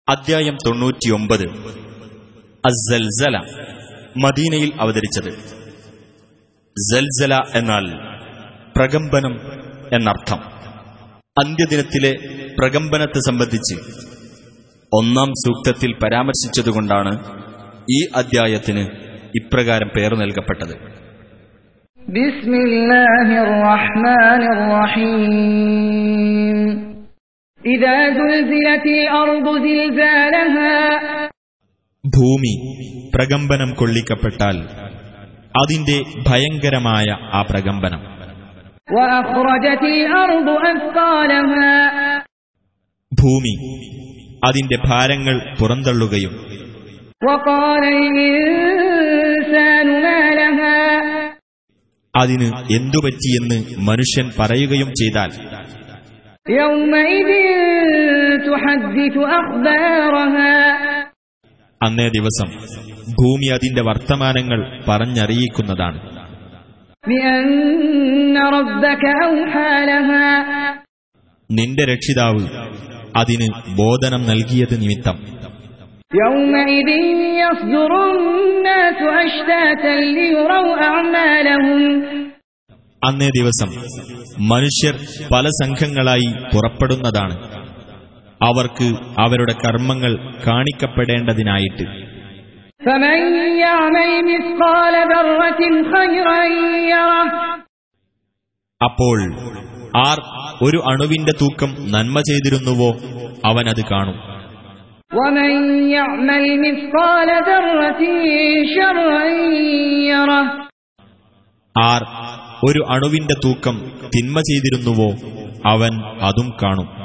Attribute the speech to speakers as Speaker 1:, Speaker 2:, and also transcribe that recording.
Speaker 1: അദ്ധ്യായം തൊണ്ണൂറ്റിയൊമ്പത് അസൽസല മദീനയിൽ അവതരിച്ചത് സൽസല എന്നാൽ പ്രകമ്പനം എന്നർത്ഥം അന്ത്യദിനത്തിലെ പ്രകമ്പനത്തെ സംബന്ധിച്ച് ഒന്നാം സൂക്തത്തിൽ പരാമർശിച്ചതുകൊണ്ടാണ് ഈ അദ്ധ്യായത്തിന് ഇപ്രകാരം പേർ നൽകപ്പെട്ടത്
Speaker 2: بسم الله الرحمن الرحيم إذا زلزلت الأرض زلزالها
Speaker 1: ഭൂമി പ്രകമ്പനം കൊള്ളിക്കപ്പെട്ടാൽ അതിന്റെ ഭയങ്കരമായ ആ പ്രകമ്പനം
Speaker 2: وأخرجت الأرض أثقالها
Speaker 1: ഭൂമി അതിന്റെ ഭാരങ്ങൾ പുറന്തള്ളുകയും
Speaker 2: وقال الإنسان ما لها
Speaker 1: അതിന് എന്തുപറ്റിയെന്ന് മനുഷ്യൻ പറയുകയും ചെയ്താൽ
Speaker 2: يومئذ تحدث أخبارها
Speaker 1: അന്നേ ദിവസം ഭൂമി അതിന്റെ വർത്തമാനങ്ങൾ പറഞ്ഞറിയിക്കുന്നതാണ്
Speaker 2: بأن ربك أوحى لها
Speaker 1: നിന്റെ രക്ഷിതാവ് അതിന് ബോധനം നൽകിയത് നിമിത്തം
Speaker 2: يومئذ يصدر الناس أشتاتا ليروا أعمالهم
Speaker 1: അന്നേ ദിവസം മനുഷ്യർ പല സംഘങ്ങളായി പുറപ്പെടുന്നതാണ് അവർക്ക് അവരുടെ കർമ്മങ്ങൾ കാണിക്കപ്പെടേണ്ടതിനായിട്ട്
Speaker 2: فمن يعمل مثقال ذرة خيرا يره
Speaker 1: അപ്പോൾ ആർ ഒരു അണുവിന്റെ തൂക്കം നന്മ ചെയ്തിരുന്നുവോ അവനത് കാണും
Speaker 2: ومن يعمل مثقال ذرة شرا يره
Speaker 1: ആർ ഒരു അണുവിന്റെ തൂക്കം തിന്മ ചെയ്തിരുന്നുവോ അവൻ അതും കാണും